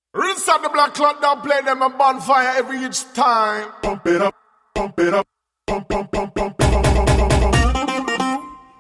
Rinse out the black clock down, play them a bonfire every each time. Pump it up, pump it up, pump, pump, pump, pump, pump, pump, pump, pump, pump.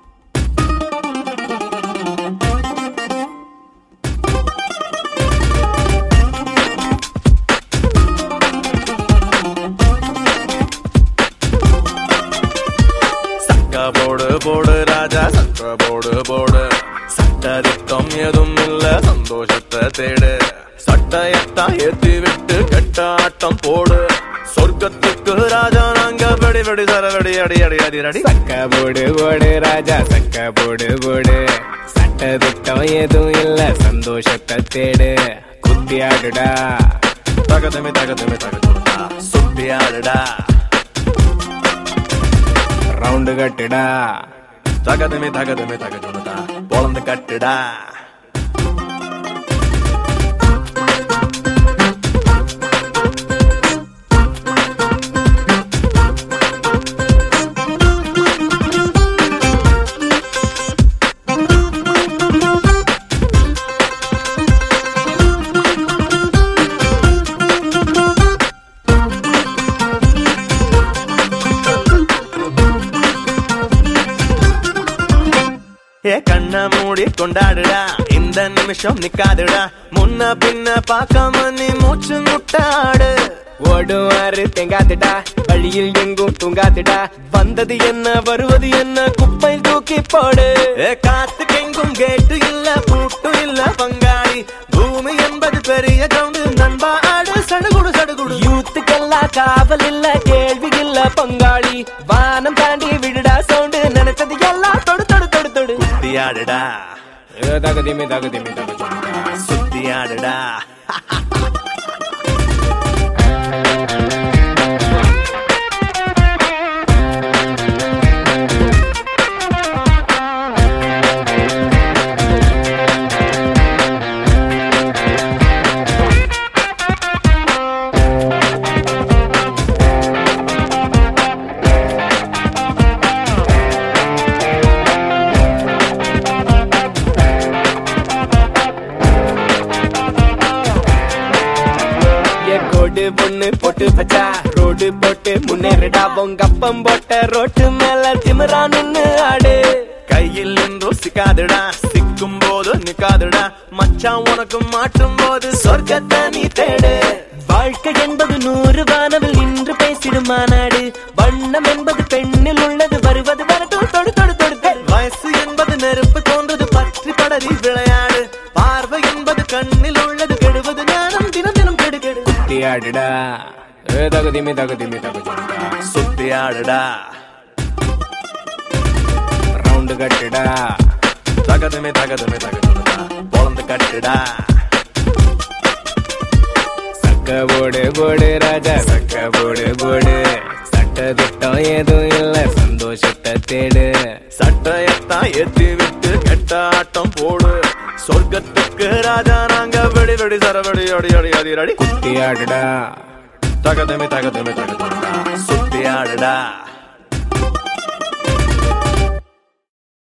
சக்க போடு போடு ராஜா சக்க போடு போடு சட்டதிட்டம் எதுவும் இல்ல சந்தோஷத்தை தேடு சட்டையத்தான் ஏத்தி விட்டு கெட்ட ஆட்டம் போடு சொர்க்கத்துக்கு ராஜா நாங்க வெடி வெடி சரவெடி அடி அடி அடி அடி சக்க போடு போடு ராஜா சக்க போடு போடு சட்ட திட்டம் எதுவும் இல்ல சந்தோஷத்தை தேடு குத்தி ஆடுடா தகதமே தகதமே தகதுடா சுத்தி ஆடுடா ரவுண்டு கட்டுடா தகதமே தகதமே தகதுடா பொழந்து கட்டுடா ஏ கண்ண மூடி கொண்டாடுடா இந்த நிமிஷம் நிக்காதுடா முன்ன பின்ன பார்க்காம நீ மூச்சு முட்டாடு ஓடுவாரு தெங்காதுடா வழியில் எங்கும் தூங்காதுடா வந்தது என்ன வருவது என்ன குப்பை தூக்கி போடு ஏ காத்துக்கு எங்கும் கேட்டு இல்ல பூட்டும் இல்ல பங்காளி பூமி என்பது பெரிய கவுண்டு நண்பா ஆடு சடுகுடு சடுகுடு யூத்துக்கெல்லாம் காவல் இல்ல கேள்வி இல்ல பங்காளி வானம் தாண்டி விடுடா சவுண்டு நினைச்சது எல்லாம் தொடு தொடு தொடு தொடு சுத்தி ஆடுடா தகுதிமே தகுதிமே தகுதி சுத்தி ஆடுடா ஏ கோடு பொண்ணு போட்டு வச்சா ரோடு போட்டு முன்னேறடா உங்க அப்பம் போட்ட ரோட்டு மேல திமிரா நின்னு ஆடு கையில் நின்றும் சிக்காதுடா சிக்கும் போது நிக்காதுடா மச்சான் உனக்கு மாட்டும் போது சொர்க்கத்தை நீ தேடு வாழ்க்கை என்பது நூறு வானவில் நின்று பேசிடும் மாநாடு வண்ணம் என்பது பெண்ணில் உள்ளது வருவது வரட்டும் தொடு தொடு தொடு தொடு. வயசு என்பது நெருப்பு போன்றது பற்றி படரி விளையாடு பார்வை என்பது கண்ணில் உள்ளது கெடுவது ஞானம் தினம் தினம் கெடு கெடு குத்தி ஆடுடா ஏ தகுதிமே தகுதிமே தகுதி சுத்தி ஆடுடா ரவுண்டு கட்டுடா தகதுமே தகதுமே தகதுடா பொழந்து கட்டுடா சக்க போடு போடு ராஜா சக்க போடு போடு சட்ட திட்டம் எதுவும் இல்ல சந்தோஷத்தை தேடு சட்டையத்தான் ஏத்தி விட்டு கெட்ட ஆட்டம் போடு சொர்க்கத்துக்கு ராஜா நாங்க வெடி வெடி சரவெடி அடி அடி அடி அடி குத்தி ஆடுடா தகதுமே தகதுமே தகதுடா சுத்தி ஆடுடா